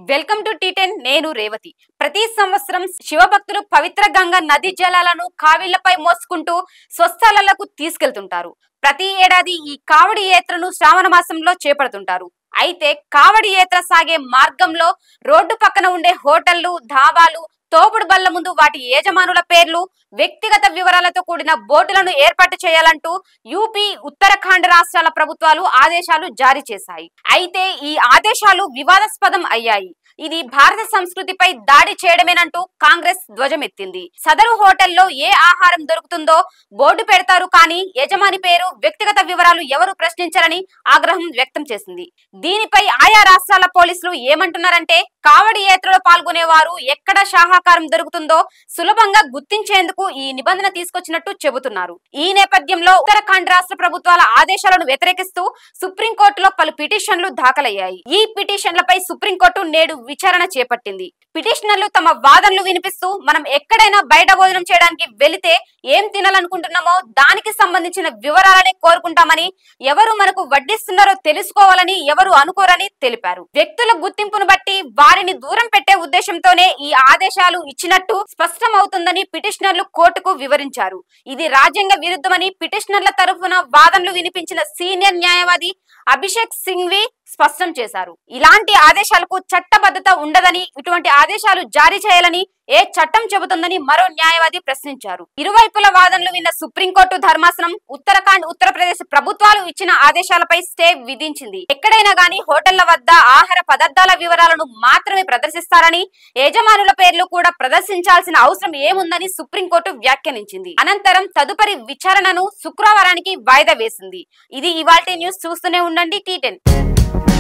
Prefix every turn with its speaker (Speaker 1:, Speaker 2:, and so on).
Speaker 1: welcome to T10 నేను రేవతి ప్రతి సంవత్సరం శివభక్తులు పవిత్ర గంగా నది జలాలను కావిళ్లపై మోసుకుంటూ స్వస్థలాలకు తీసుకెళ్తుంటారు ప్రతి ఏడాది ఈ కావడి యాత్రను శ్రావణ మాసంలో చేపడుతుంటారు అయితే కావడి యాత్ర సాగే మార్గంలో రోడ్డు పక్కన ఉండే హోటళ్లు ధాబాలు తోపుడు బల్ల ముందు వాటి యజమానుల పేర్లు వ్యక్తిగత వివరాలతో కూడిన బోర్డులను ఏర్పాటు చేయాలంటూ యూపీ ఉత్తరాఖండ్ రాష్ట్రాల ప్రభుత్వాలు ఆదేశాలు జారీ చేశాయి అయితే ఈ ఆదేశాలు వివాదాస్పదం అయ్యాయి ఇది భారత సంస్కృతిపై దాడి చేయడమేనంటూ కాంగ్రెస్ ధ్వజమెత్తింది సదరు హోటల్లో ఏ ఆహారం దొరుకుతుందో బోర్డు పెడతారు కానీ యజమాని పేరు వ్యక్తిగత వివరాలు ఎవరు ప్రశ్నించారని ఆగ్రహం వ్యక్తం చేసింది దీనిపై ఆయా రాష్ట్రాల పోలీసులు ఏమంటున్నారంటే కావడి యాత్రలో పాల్గొనేవారు ఎక్కడ శాహాకారం దొరుకుతుందో సులభంగా గుర్తించేందుకు ఈ నిబంధన తీసుకొచ్చినట్టు చెబుతున్నారు ఈ నేపథ్యంలో ఉత్తరాఖండ్ రాష్ట్ర ప్రభుత్వాల ఆదేశాలను వ్యతిరేకిస్తూ సుప్రీంకోర్టులో పలు పిటిషన్లు దాఖలయ్యాయి ఈ పిటిషన్లపై సుప్రీంకోర్టు నేడు విచారణ చేపట్టింది పిటిషనర్లు తమ వాదనలు వినిపిస్తూ మనం ఎక్కడైనా బయట భోజనం చేయడానికి వెళితే ఏం తినాలనుకుంటున్నామో దానికి సంబంధించిన వివరాలనే కోరుకుంటామని ఎవరు మనకు వడ్డిస్తున్నారో తెలుసుకోవాలని ఎవరు అనుకోరని తెలిపారు వ్యక్తుల గుర్తింపును బట్టి వారిని దూరం పెట్టే ఉద్దేశంతోనే ఈ ఆదేశాలు ఇచ్చినట్టు స్పష్టమవుతుందని పిటిషనర్లు కోర్టుకు వివరించారు ఇది రాజ్యాంగ విరుద్ధమని పిటిషనర్ల తరఫున వాదనలు వినిపించిన సీనియర్ న్యాయవాది అభిషేక్ సింఘ్వి స్పష్టం చేశారు ఇలాంటి ఆదేశాలకు చట్టబద్ధత ఉండదని ఇటువంటి ఆదేశాలు జారీ చేయాలని ఏ చట్టం చెబుతుందని మరో న్యాయవాది ప్రశ్నించారు ఇరువైపుల వాదనలు విన్న సుప్రీంకోర్టు ధర్మాసనం ఉత్తరాఖండ్ ఉత్తరప్రదేశ్ ప్రభుత్వాలు ఇచ్చిన ఆదేశాలపై స్టే విధించింది ఎక్కడైనా గానీ హోటళ్ల వద్ద ఆహార పదార్థాల వివరాలను మాత్రమే ప్రదర్శిస్తారని యజమానుల పేర్లు కూడా ప్రదర్శించాల్సిన అవసరం ఏముందని సుప్రీంకోర్టు వ్యాఖ్యానించింది అనంతరం తదుపరి విచారణను శుక్రవారానికి వాయిదా వేసింది ఇది ఇవాల్టి న్యూస్ చూస్తూనే ఉండండి టీ